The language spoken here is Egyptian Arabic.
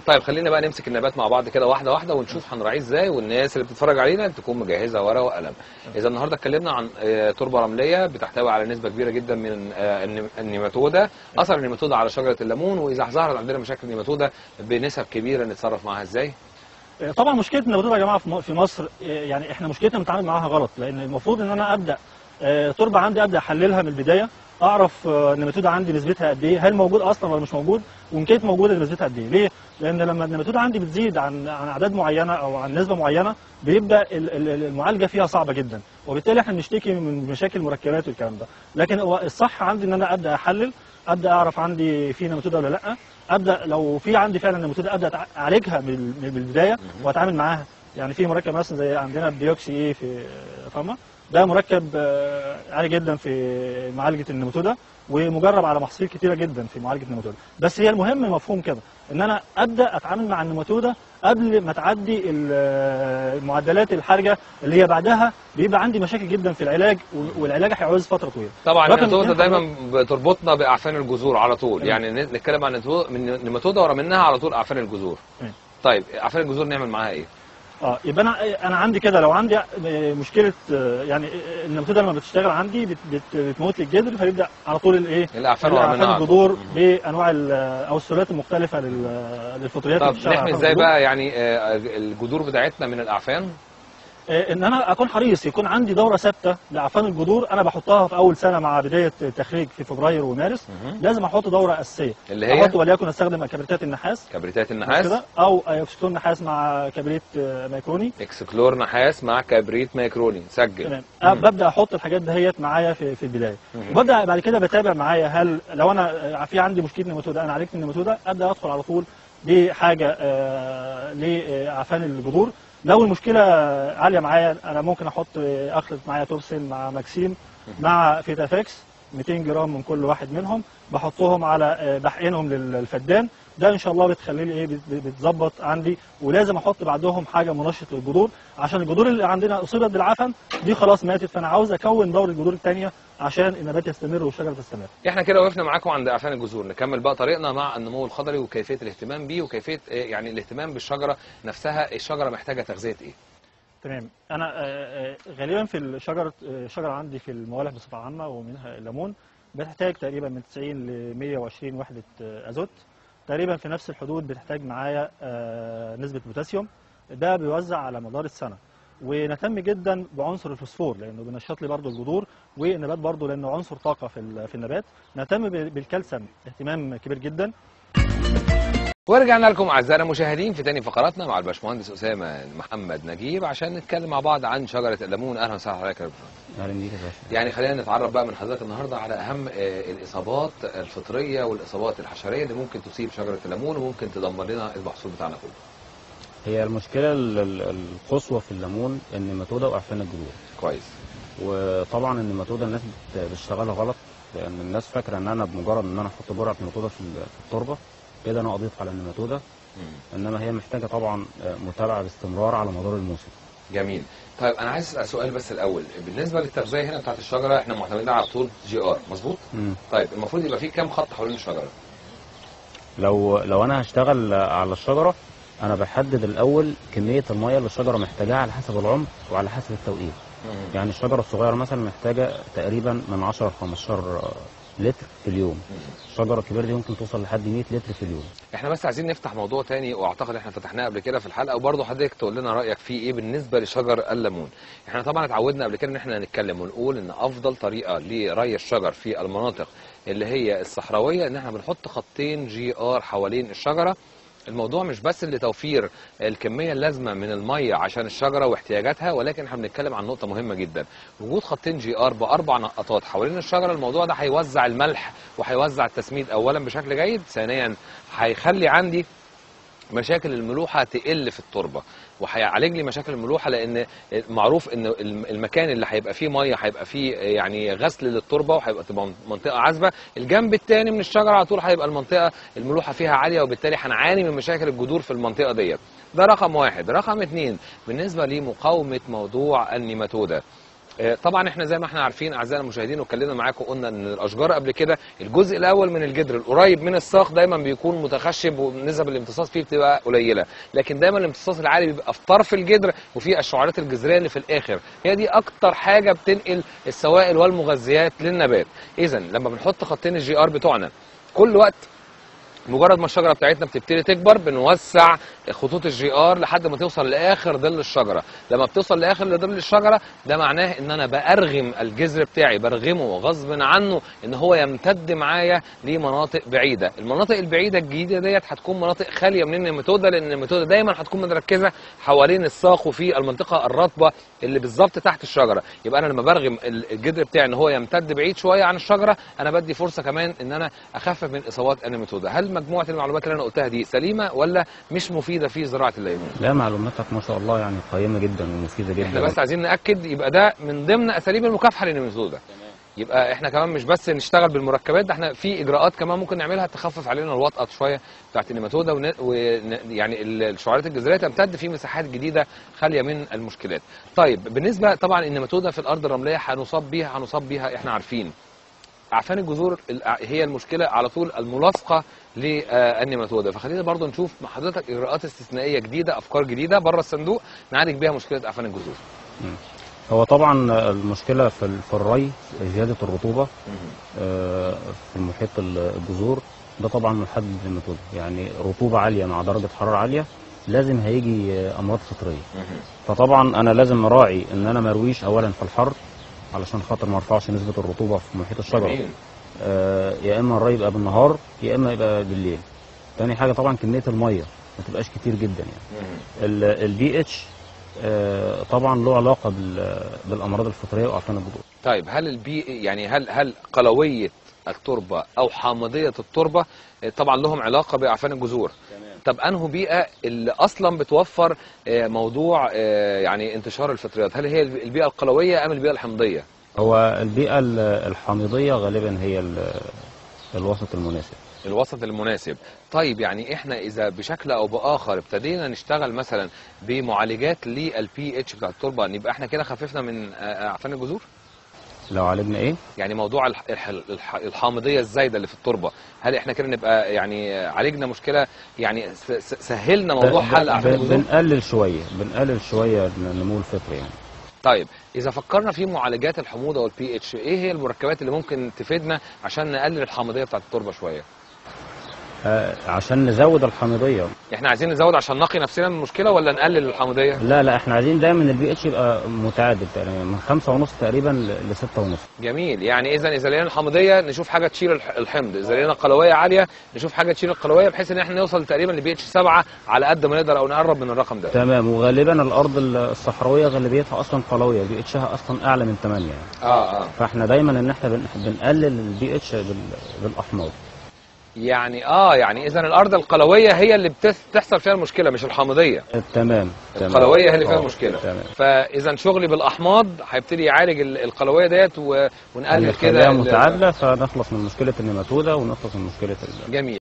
طيب خلينا بقى نمسك النبات مع بعض كده واحده واحده ونشوف هنراعيه ازاي والناس اللي بتتفرج علينا تكون مجهزه ورقه وقلم اذا النهارده اتكلمنا عن آه، تربه رمليه بتحتوي على نسبه كبيره جدا من آه، النم- النيماتودا اثر النيماتودا على شجره الليمون واذا ظهرت عندنا مشاكل نيماتودا بنسب كبيره نتصرف معاها ازاي طبعا مشكله النباتات يا جماعه في م- في مصر آه، يعني احنا مشكلتنا بنتعامل معاها غلط لان المفروض ان انا ابدا آه، تربه عندي ابدا احللها من البدايه اعرف آه، النباتوده عندي نسبتها قد ايه هل موجود اصلا ولا مش موجود وان كانت موجوده نسبتها قد ايه ليه لان لما النباتوده عندي بتزيد عن عن اعداد معينه او عن نسبه معينه بيبدا ال- ال- المعالجه فيها صعبه جدا وبالتالي احنا بنشتكي من مشاكل مركبات والكلام ده لكن هو الصح عندي ان انا ابدا احلل ابدا اعرف عندي في نباتوده ولا لا ابدا لو في عندي فعلا نباتوده ابدا أتع- اعالجها من من البدايه واتعامل معاها يعني في مركب مثلا زي عندنا الديوكسي ايه في فاهمه ده مركب آه، عالي جدا في معالجه النماتوده ومجرب على محاصيل كتيره جدا في معالجه النماتوده بس هي المهم مفهوم كده ان انا ابدا اتعامل مع النماتوده قبل ما تعدي ال- المعدلات الحرجه اللي هي بعدها بيبقى عندي مشاكل جدا في العلاج والعلاج هيعوز فتره طويله طبعا رقم النيماتودا اتنين دايما بتربطنا باعفان الجذور على طول تمام. يعني ن- نتكلم عن النتو- من النيماتودا ورا منها على طول اعفان الجذور تمام. طيب اعفان الجذور نعمل معاها ايه اه يبقى انا انا عندي كده لو عندي آه، مشكله آه، يعني آه، النباتوده لما بتشتغل عندي بت- بت- بتموت لي الجذر فيبدا على طول الايه الاعفان ورا منها الاعفان على طول. الجذور مم. بانواع ال- او السلالات المختلفه لل- للفطريات اللي طب بتشتغل على نحمي أعفان ازاي الجذور. بقى يعني آه، الجذور بتاعتنا من الاعفان آه، ان انا اكون حريص يكون عندي دوره ثابته لاعفان الجذور انا بحطها في اول سنه مع بدايه التخريج في فبراير ومارس مهم. لازم احط دوره اساسيه اللي هي احط وليكن استخدم كبريتات النحاس كبريتات كده النحاس او اكسكلون نحاس مع كبريت آه، مايكروني اكسكلور نحاس مع كبريت ميكروني سجل تمام مم. أه ببدا احط الحاجات دهيت معايا في في البدايه مم. وببدا بعد كده بتابع معايا هل لو انا آه، في عندي مشكله نيماتودا انا عالجت النيماتودا ابدا ادخل على طول بحاجه آه، لاعفان الجذور لو المشكله عاليه معايا انا ممكن احط آه، اخلط معايا توبسين مع ماكسيم مع فيتافاكس 200 جرام من كل واحد منهم بحطهم على آه، بحقنهم للفدان ده ان شاء الله بتخلي لي ايه بت- بتظبط عندي ولازم احط بعدهم حاجه منشط للجذور عشان الجذور اللي عندنا اصيبت بالعفن دي خلاص ماتت فانا عاوز اكون دور الجذور الثانيه عشان النبات يستمر والشجره تستمر احنا كده وقفنا معاكم عند اعفان الجذور نكمل بقى طريقنا مع النمو الخضري وكيفيه الاهتمام بيه وكيفيه آه، يعني الاهتمام بالشجره نفسها الشجره محتاجه تغذيه ايه تمام انا آه، آه، غالبا في الشجره آه، الشجره عندي في الموالح بصفه عامه ومنها الليمون بتحتاج تقريبا من 90 ل 120 وحده آه، ازوت تقريبا في نفس الحدود بتحتاج معايا آه، نسبه بوتاسيوم ده بيوزع على مدار السنه ونهتم جدا بعنصر الفوسفور لانه بينشط لي برضه الجذور والنبات برضه لانه عنصر طاقه في ال- في النبات نهتم بال- بالكالسيوم اهتمام كبير جدا ورجعنا لكم اعزائنا المشاهدين في تاني فقراتنا مع الباشمهندس اسامه محمد نجيب عشان نتكلم مع بعض عن شجره الليمون اهلا وسهلا حضرتك يا باشمهندس اهلا بيك يا باشا يعني خلينا نتعرف بقى من حضرتك النهارده على اهم آه، الاصابات الفطريه والاصابات الحشريه اللي ممكن تصيب شجره الليمون وممكن تدمر لنا المحصول بتاعنا كله هي المشكله ال- ال- القصوى في الليمون النيماتودا واعفان الجذور كويس وطبعا النيماتودا الناس بت- بتشتغلها غلط لان الناس فاكره ان انا بمجرد ان انا احط جرعه نيماتودا في ال- في التربه كده انا اضيف على النيماتودا مم. انما هي محتاجه طبعا آه، متابعه باستمرار على مدار الموسم جميل طيب انا عايز اسال سؤال بس الاول بالنسبه للتغذيه هنا بتاعت الشجره احنا معتمدين على طول جي ار مظبوط مم. طيب المفروض يبقى في كام خط حوالين الشجره لو لو انا هشتغل على الشجره انا بحدد الاول كميه الميه اللي الشجره محتاجاها على حسب العمر وعلى حسب التوقيت يعني الشجره الصغيره مثلا محتاجه تقريبا من 10 ل 15 لتر في اليوم الشجره الكبيره دي ممكن توصل لحد 100 لتر في اليوم احنا بس عايزين نفتح موضوع تاني واعتقد احنا فتحناه قبل كده في الحلقه وبرضه حضرتك تقول لنا رايك فيه ايه بالنسبه لشجر الليمون احنا طبعا اتعودنا قبل كده ان احنا نتكلم ونقول ان افضل طريقه لري الشجر في المناطق اللي هي الصحراويه ان احنا بنحط خطين جي ار حوالين الشجره الموضوع مش بس لتوفير الكميه اللازمه من الميه عشان الشجره واحتياجاتها ولكن احنا بنتكلم عن نقطه مهمه جدا وجود خطين جي ار باربع نقطات حوالين الشجره الموضوع ده هيوزع الملح وهيوزع التسميد اولا بشكل جيد ثانيا هيخلي عندي مشاكل الملوحه تقل في التربه وهيعالج لي مشاكل الملوحه لان معروف ان الم- المكان اللي هيبقى فيه ميه هيبقى فيه يعني غسل للتربه وهيبقى تبقى منطقه عذبه الجنب الثاني من الشجره على طول هيبقى المنطقه الملوحه فيها عاليه وبالتالي هنعاني من مشاكل الجذور في المنطقه ديت ده رقم واحد رقم اتنين بالنسبه لمقاومه موضوع النيماتودا آه، طبعا احنا زي ما احنا عارفين اعزائنا المشاهدين واتكلمنا معاكم قلنا ان الاشجار قبل كده الجزء الاول من الجدر القريب من الساق دايما بيكون متخشب ونسب الامتصاص فيه بتبقى قليله لكن دايما الامتصاص العالي بيبقى في طرف الجدر وفي الشعيرات الجذريه اللي في الاخر هي دي اكتر حاجه بتنقل السوائل والمغذيات للنبات اذا لما بنحط خطين الجي ار بتوعنا كل وقت مجرد ما الشجره بتاعتنا بتبتدي تكبر بنوسع خطوط الجي ار لحد ما توصل لاخر ظل الشجره لما بتوصل لاخر ظل الشجره ده معناه ان انا بارغم الجذر بتاعي برغمه غصب عنه ان هو يمتد معايا لمناطق بعيده المناطق البعيده الجديده ديت هتكون مناطق خاليه من النيماتودا لان النيماتودا دايما هتكون مركزه حوالين الساق وفي المنطقه الرطبه اللي بالظبط تحت الشجره يبقى انا لما برغم الجذر بتاعي ان هو يمتد بعيد شويه عن الشجره انا بدي فرصه كمان ان انا اخفف من اصابات النيماتودا هل مجموعه المعلومات اللي انا قلتها دي سليمه ولا مش مفيده في زراعه الليمون لا معلوماتك ما شاء الله يعني قيمه جدا ومفيده جدا احنا بس عايزين ناكد يبقى ده من ضمن اساليب المكافحه للنيماتودا يبقى احنا كمان مش بس نشتغل بالمركبات ده احنا في اجراءات كمان ممكن نعملها تخفف علينا الوطأة شويه بتاعت النيماتودا ون... ون... يعني ال- الشعيرات الجذريه تمتد في مساحات جديده خاليه من المشكلات. طيب بالنسبه طبعا النيماتودا في الارض الرمليه هنصاب بيها هنصاب بيها احنا عارفين. اعفان الجذور ال- هي المشكله على طول الملاصقه للنيماتودا فخلينا برضو نشوف مع حضرتك اجراءات استثنائيه جديده افكار جديده بره الصندوق نعالج بيها مشكله اعفان الجذور. هو طبعا المشكله في ال- في الري زياده الرطوبه آه، في المحيط ال- الجذور ده طبعا محدد للنيماتودا يعني رطوبه عاليه مع درجه حراره عاليه لازم هيجي آه، امراض فطريه فطبعا انا لازم اراعي ان انا مرويش اولا في الحر علشان خاطر ما ارفعش نسبه الرطوبه في محيط الشجره جميل. آه، يا اما الري يبقى بالنهار يا اما يبقى بالليل تاني حاجه طبعا كميه الميه ما تبقاش كتير جدا يعني البي اتش طبعا له علاقه بال- بالامراض الفطريه واعفان الجذور طيب هل البي يعني هل هل قلويه التربه او حامضيه التربه آه، طبعا لهم علاقه باعفان الجذور طب انه بيئه اللي اصلا بتوفر آه، موضوع آه، يعني انتشار الفطريات هل هي الب- البيئه القلويه ام البيئه الحمضيه هو البيئه ال- الحامضيه غالبا هي ال- الوسط المناسب الوسط المناسب طيب يعني احنا اذا بشكل او باخر ابتدينا نشتغل مثلا بمعالجات للبي اتش بتاع التربه يبقى احنا كده خففنا من آه، اعفان الجذور لو عالجنا ايه يعني موضوع الح- الح- الح- الحامضيه الزايده اللي في التربه هل احنا كده نبقى يعني عالجنا مشكله يعني س- س- سهلنا موضوع ب- حل ب- اعفان الجذور بنقلل شويه بنقلل شويه النمو الفطري يعني طيب اذا فكرنا في معالجات الحموضه والبي اتش ايه هي المركبات اللي ممكن تفيدنا عشان نقلل الحامضيه بتاعت التربه شويه آه، عشان نزود الحامضيه احنا عايزين نزود عشان نقي نفسنا من المشكله ولا نقلل الحامضيه لا لا احنا عايزين دايما البي اتش يبقى متعادل تقريبا من خمسة ونص تقريبا ل- لستة ونص جميل يعني اذا اذا لقينا الحامضيه نشوف حاجه تشيل الح- الحمض اذا لقينا قلويه عاليه نشوف حاجه تشيل القلويه بحيث ان احنا نوصل تقريبا لبي اتش 7 على قد ما نقدر او نقرب من الرقم ده تمام وغالبا الارض الصحراويه غالبيتها اصلا قلويه البي اتشها اصلا اعلى من 8 يعني اه اه فاحنا دايما ان احنا بن- بنقلل البي اتش بالاحماض يعني اه يعني اذا الارض القلويه هي اللي بتس- بتحصل فيها المشكله مش الحامضيه تمام تمام. القلويه هي اللي فيها آه، المشكله تمام فاذا شغلي بالاحماض هيبتدي يعالج ال- القلويه ديت و- ونقلل كده نخليها ال- متعادله فنخلص من مشكله النيماتودا ونخلص من مشكله ال- جميل